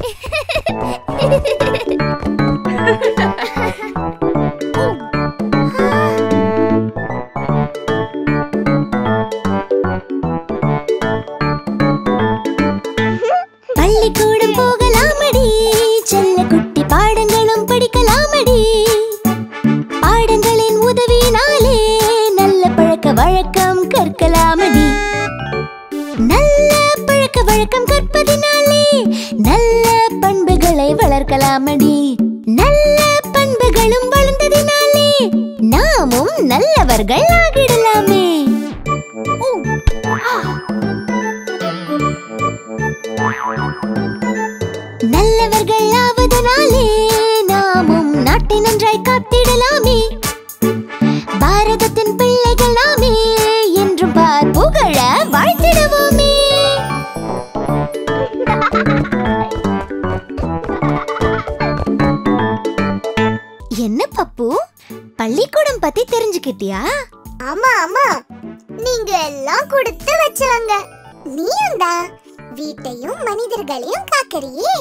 பள்ளிக்கூடம் போகலாமடி செல்ல குட்டி பாடங்களும் படிக்கலாமடி பாடங்களின் உதவியினாலே நல்ல பழக்க வழக்கம் கற்கலாமடி நல்ல பழக்க வழக்கம் கற்பதினாலே நல்ல பண்புகளை வளர்க்கலாமடி நல்ல பண்புகளும் வளர்ந்ததினாலே நாமும் நல்லவர்கள் ஆகிடலாமே நல்லவர்கள் ஆவதனாலே நாமும் நாட்டை நன்றாய் காத்திடலாமே பாரதத்தின் பிள்ளைகள் நாமே என்றும் பார் புகழ வாழ்த்திடுவோமே என்ன பப்பு பள்ளிக்கூடம் பத்தி தெரிஞ்சுக்கிட்டியா ஆமா ஆமா நீங்க எல்லாம் கொடுத்து வச்சவங்க நீயும் தான் வீட்டையும் மனிதர்களையும் காக்கறியே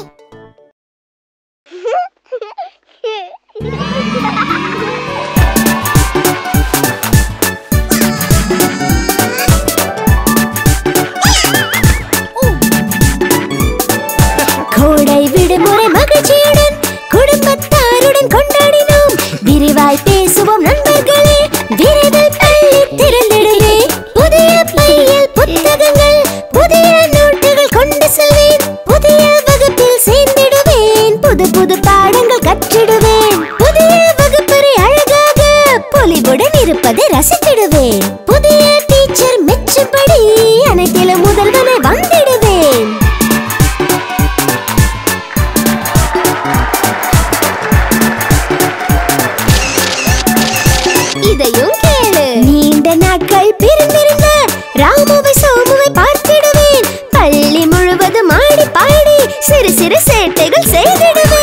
கோடை விடுமுறை மகிழ்ச்சியுடன் குடும்பத்தாருடன் கொண்டாடினோம் விரிவாய் பேசுவோம் நண்பர்களே விரைவில் பள்ளி திறந்திடுவே புதிய பையில் புத்தகங்கள் புதிய நோட்டுகள் கொண்டு செல்வேன் புதிய வகுப்பில் சேர்ந்திடுவேன் புது புது பாடங்கள் கற்றிடுவேன் புதிய வகுப்பறை அழகாக பொலிவுடன் இருப்பதை ரசித்திடுவேன் புதிய டீச்சர் மெச்சும்படி அனைத்திலும் முதல்வனை வந்திடுவேன் இதையும் கேளு நீண்ட நாட்கள் பிரிந்திருந்த ராமுவை சோமுவை பார்த்திடுவேன் பள்ளி முழுவதும் ஆடி பாடி சிறு சிறு சேட்டைகள் செய்திடுவேன்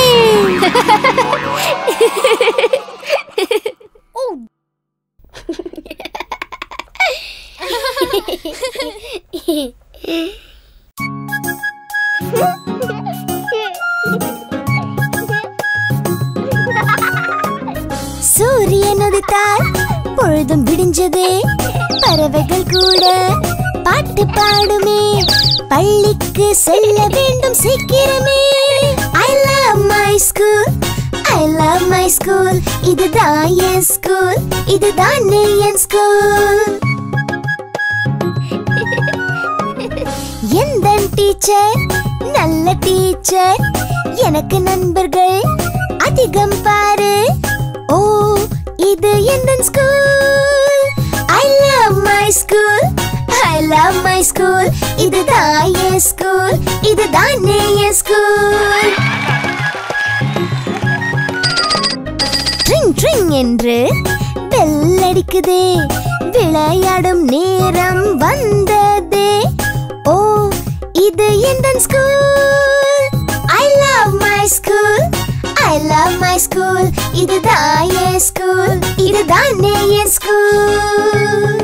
சூரியன் உதித்தால் பொழுதும் விடிஞ்சதே பறவைகள் கூட பாட்டு பாடுமே பள்ளிக்கு செல்ல வேண்டும் சீக்கிரமே I love my school I love my school இதுதான் என் ஸ்கூல் இதுதான் என் ஸ்கூல் எந்த டீச்சர் நல்ல டீச்சர் எனக்கு நண்பர்கள் அதிகம் பாரு ஓ இது எந்த school I love my school I love my school இதுதான் என் ஸ்கூல் இதுதான் என் ஸ்கூல் ட்ரிங் ட்ரிங் என்று பெல் அடிக்குதே விளையாடும் நேரம் வந்ததே ஓ இது எந்த school I love my school I love my school இதுதான் என் ஸ்கூல் இதுதான் என் ஸ்கூல்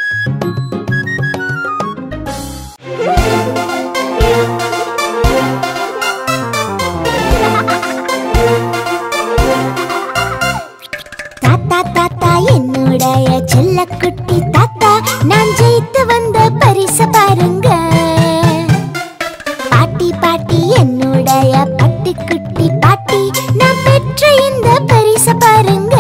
தாத்தா தாத்தா என்னுடைய செல்லக்குட்டி தாத்தா நான் ஜெயித்து வந்த பரிச பாருங்க பாட்டி பாட்டி என்னுடைய பட்டுக்குட்டி பாட்டி நான் பெற்ற இந்த பரிச பாருங்க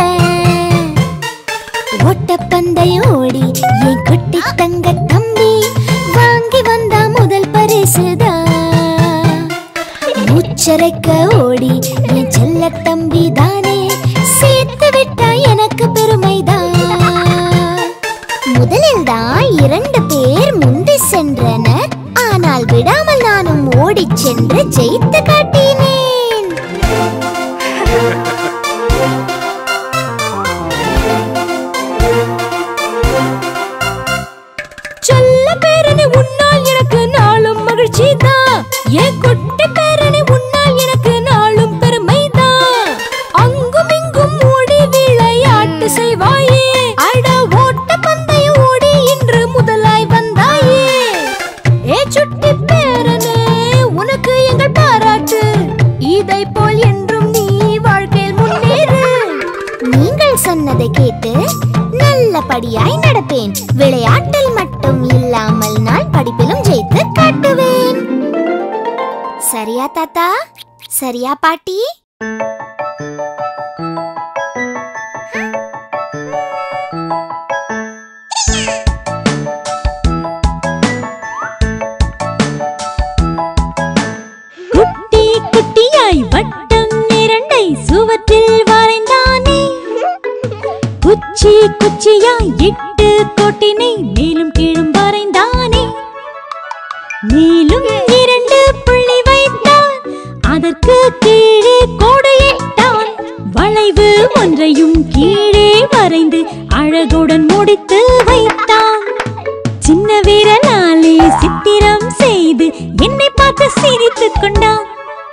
ஓட்டப்பந்தயம் ஓடி என் குட்டி தங்க தம்பி வாங்கி வந்த முதல் பரிசுதான் மூச்சரைக்க ஓடி என் செல்ல தம்பி தானே சேர்த்து விட்டா எனக்கு பெருமைதான் முதலில் தான் இரண்டு பேர் முந்தி சென்றனர் ஆனால் விடாமல் நானும் ஓடிச் சென்று ஜெயித்து காட்டினேன் செல்ல பேரணி உன்னால் எனக்கு நாளும் மகிழ்ச்சி தான் என் குட்டி பேரணி உன்னால் எனக்கு நாளும் பெருமை தான் அங்கும் இங்கும் ஓடி விளையாட்டு செய்வாயே அட ஓட்ட பந்தயம் ஓடி இன்று முதலாய் வந்தாயே ஏ சுட்டி பேரனே உனக்கு எங்கள் பாராட்டு படிப்படியாய் நடப்பேன் விளையாட்டில் மட்டும் இல்லாமல் நான் படிப்பிலும் ஜெயித்து காட்டுவேன் சரியா தாத்தா சரியா பாட்டி குட்டி குட்டியாய் வட்டம் இரண்டை சுவற்றில் வரைந்தானே குச்சி குச்சியாய் இட்டு கோட்டினை மேலும் கீழும் வரைந்தானே மேலும் இரண்டு புள்ளி வைத்தான் அதற்கு கீழே கோடு இட்டான் வளைவு ஒன்றையும் கீழே வரைந்து அழகுடன் முடித்து வைத்தான் சின்ன விரலாலே சித்திரம் செய்து என்னை பார்த்து சிரித்துக் கொண்டான்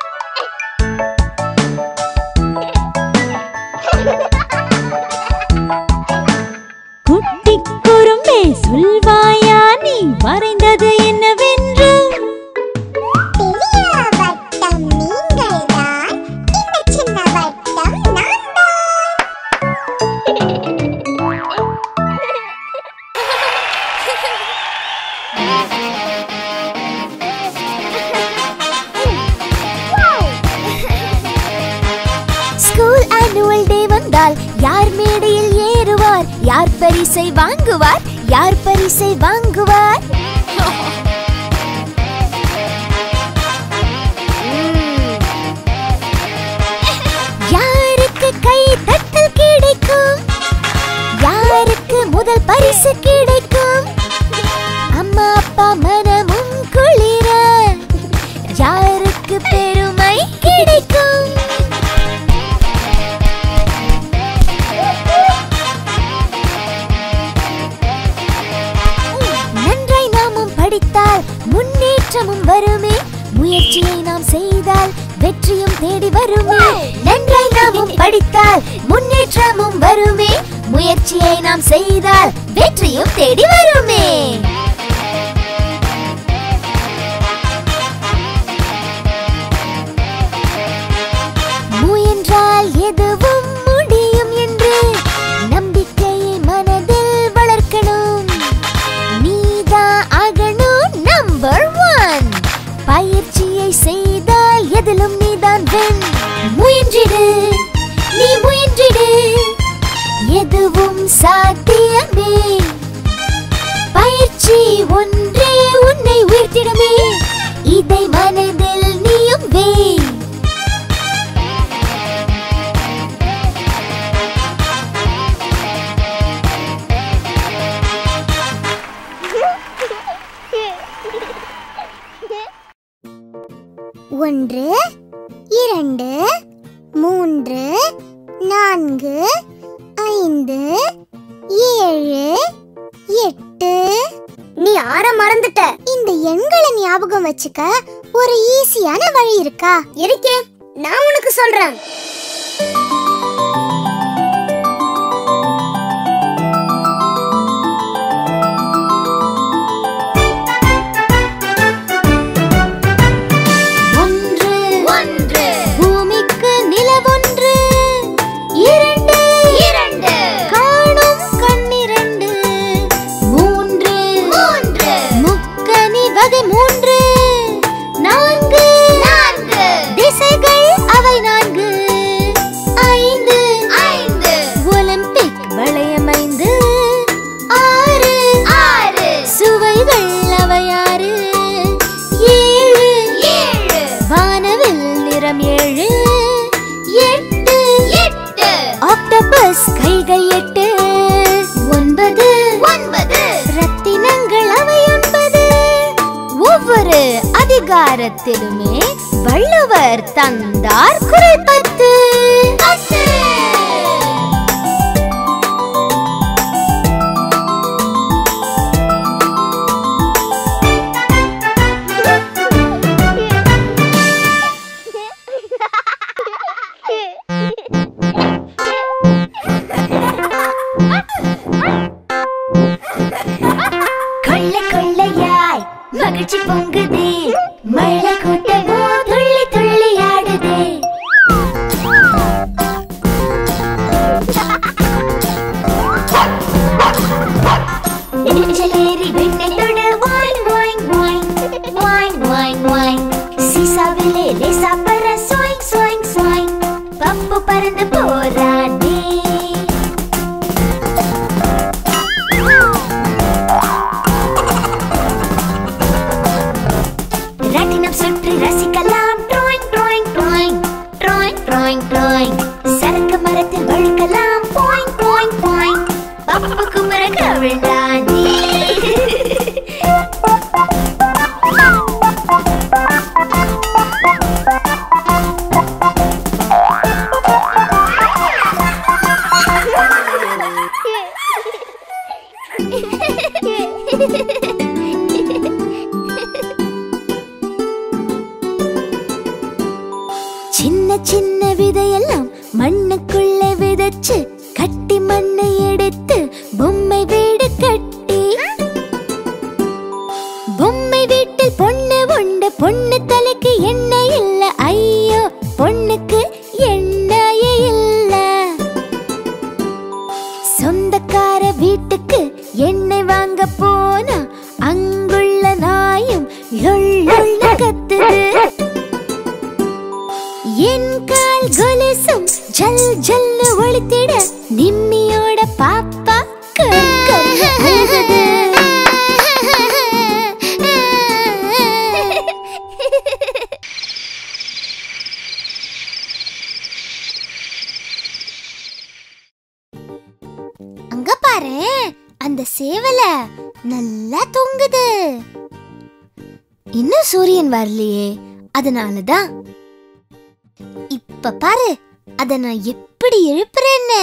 குட்டி குறும்பே சொல்வாயா நீ வரைந்தது என்னவென்று பெரிய வட்டம் நீங்கள்தான் இந்த சின்ன வட்டம் நான் ஸ்கூல் ஆனுவல் டே வந்தால் யார் மேடையில் ஏறுவார் யார் பரிசை வாங்குவார் யார் பரிசை வாங்குவார் யாருக்கு கை தட்டல் கிடைக்கும் யாருக்கு முதல் பரிசு கிடைக்கும் அம்மா அப்பா மனமும் குளிர யாருக்கு பெருமை கிடைக்கும் நன்றாய் நாமும் படித்தால் முன்னேற்றமும் வருமே முயற்சியை நாம் செய்தால் வெற்றியும் தேடி வருமே நன்றாய் நாமும் படித்தால் முன்னேற்றமும் வருமே முயற்சியை நாம் செய்தால் வெற்றியும் தேடி வருமே முயன்றால் எதுவும் முடியும் என்று நம்பிக்கையை மனதில் வளர்க்கணும் நீதான் ஆகணும் நம்பர் ஒன் பயிற்சியை செய்தால் எதிலும் நீதான் வென் முயன்றிடு நீ முயன்றிடு எதுவும் சாத்தியமே பயிற்சி ஒன்றே உன்னை உயர்த்திடுமே இதை மனதில் நீயும் வே ஒன்று இரண்டு மூன்று நான்கு ஐந்து ஏழு எட்டு நீ ஆற மறந்துட்ட இந்த எண்களை ஞாபகம் வச்சுக்க ஒரு ஈஸியான வழி இருக்கா இருக்கே நான் உனக்கு சொல்றேன் ஒன்று ஒன்று பூமிக்கு நிலவொன்று இரண்டு இரண்டு காணும் கண்ணிரண்டு மூன்று மூன்று முக்கனி வகை மூன்று நான்கு நான்கு திசைகள் அவை நான்கு ஐந்து ஐந்து ஒலிம்பிக் வளையம் ஐந்து ஆறு ஆறு சுவைகள் அவை ஆறு ஏழு ஏழு வானவில் நிறம் ஏழு எட்டு எட்டு ஆக்டோபஸ் கைகள் எட்டு ஒன்பது ஒன்பது ரத்தினங்கள் அவை ஒன்பது ஒவ்வொரு அதிகாரத்திலுமே வள்ளுவர் தந்தார் குரல் பத்து பத்து கொள்ளை கொள்ளையாய் மகிழ்ச்சி பொங்குதே மழை கூட்டமோ துள்ளி துள்ளி ஆடுதே சின்ன விதையெல்லாம் மண்ணுக்குள்ளே விதைச்சு கட்டி மண்ணை எடுத்து பொம்மை வீடு கட்டி பொம்மை வீட்டில் பொண்ணு உண்டு பொண்ணு தலைக்கு எண்ணெய் இல்ல ஐயோ பொண்ணுக்கு எண்ணெயே இல்ல சொந்தக்கார வீட்டுக்கு எண்ணெய் வாங்க போனா அங்குள்ள நாயும் லொள்ளொள்ள கத்துது என் கால் கொலுசும் ஜல் ஜல்னு ஒளித்திட நிம்மியோட பாப்பா கண் கண்ணு அழுகுது. அங்க பாரு அந்த சேவல நல்லா தொங்குது இன்னும் சூரியன் வரலையே அதனாலதான் இப்ப பாரு அத நான் எப்படி எழுப்புறேன்னு